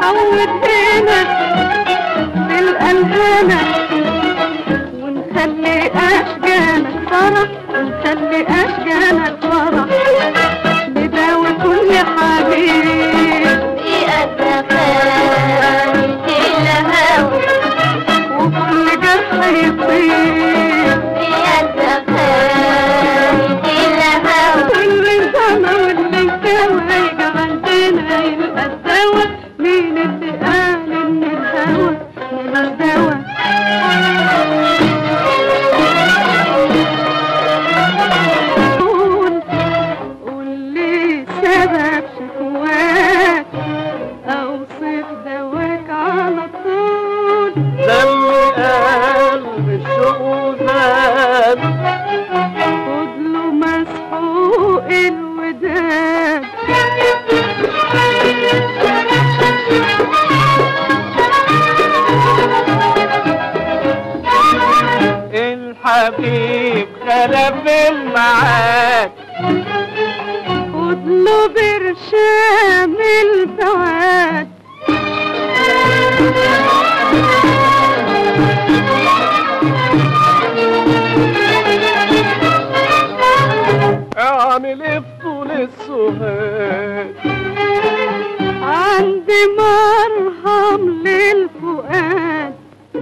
نعود هنا بالألهانة ونخلي أشجانك فرح ونخلي أشجانك فرح نداوي كل حبيب وكل جرح يطيب كل سما واللي سوا يجعلنا يبقى الدوا مين اللي قال ان الهوى ملوش دوا قول قول لي سبب شكواك اوصف دواك على طول دم قلب الشوق زاد خد له مسحوق الوداد الحبيب خلف المعاد خد له برشام الفواد اعمل ايه في طول السهاد عندي مرهم للفؤاد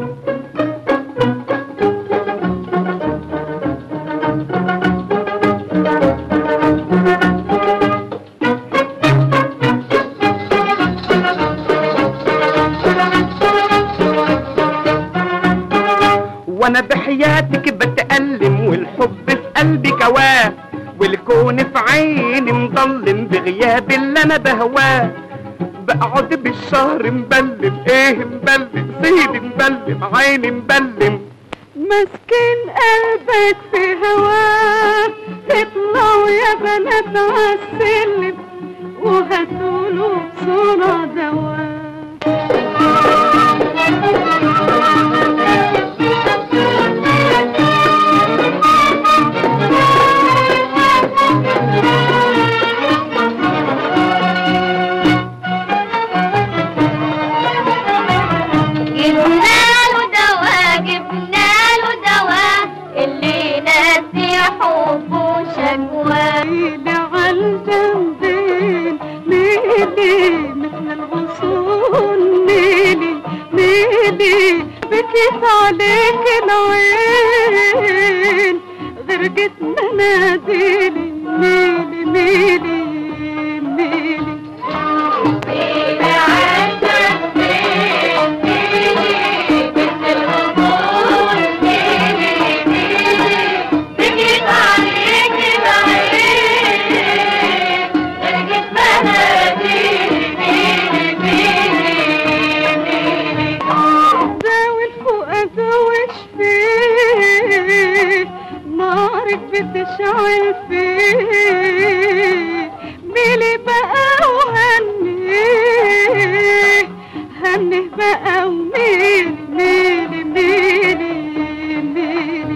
وانا بحياتك بتألم والحب في قلبي كواه والكون في عيني مضلم بغياب اللي انا بهواه بقعد بالشهر مبلم ايه مبلم سيدي مبلم عيني مبلم مسكين قلبك في هواه اطلعوا يا بنات عالسلم وهاتوله بسرعة دواء جبنا له دواء جبنا له دواء اللي ناسي حبه شكواه ميلي عالجنبين ميلي مثل الغصون ميلي ميلي بكيت عليك العين غرقت مناديلي ميلي ميلي ميلي داوي الفؤاد وش فيه نارك بتشعل فيه ميلي بقى وهنيه هنيه بقى وميلي ميلي ميلي ميلي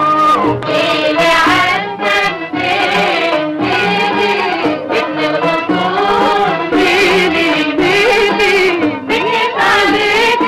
ميلي ميلي بكيت عليك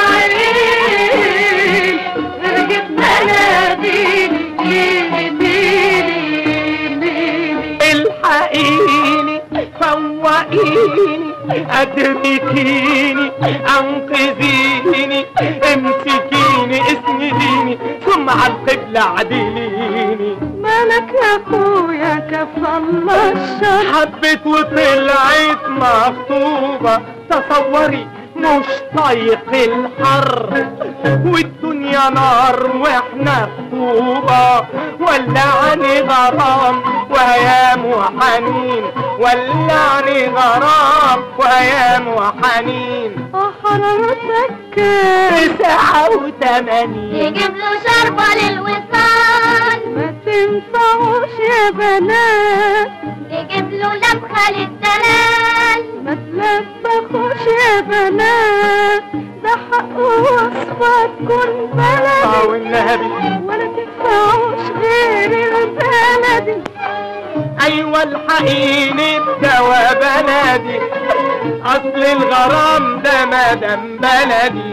العين غرقت مناديلي ميلي ميلي ميلي الحقيني فوقيني ادركيني انقذيني امسكيني اسنديني ثم على القبلة عدليني مالك يا اخويا كفى الله الشر حبت وطلعت مخطوبة تصوري مش طايق الحر والدنيا نار واحنا خطوبة ولعني غرام وايام وحنين ولعني غرام وايام وحنين حرارتك كام تسعة وتمانين يجيب له شربة للوصال ما تنفعوش يا بنات يجيب له لبخة للدلال ما تلبخوش يا بنات ده حق وصفة تكون بلدي والنبي ولا تنفعوش غير البلدي ايوه الحقيني بدوا بلدي اصل الغرام ده مدام بلدي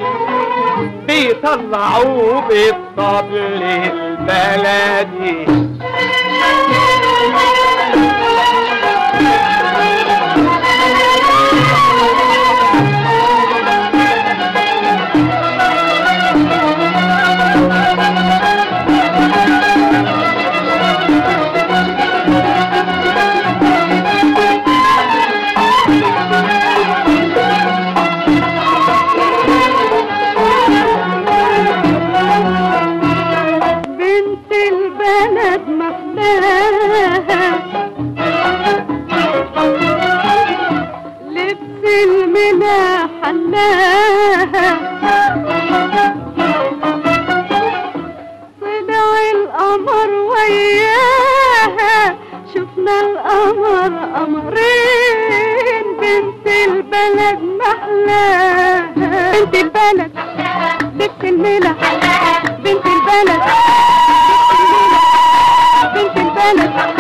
بيطلعوه بالطبل البلدي بنت البلد محلاها لبس الملا حلاها طلع القمر وياها شفنا القمر قمرين بنت البلد محلاها بنت البلد لبس الملا بنت البلد بنت البلد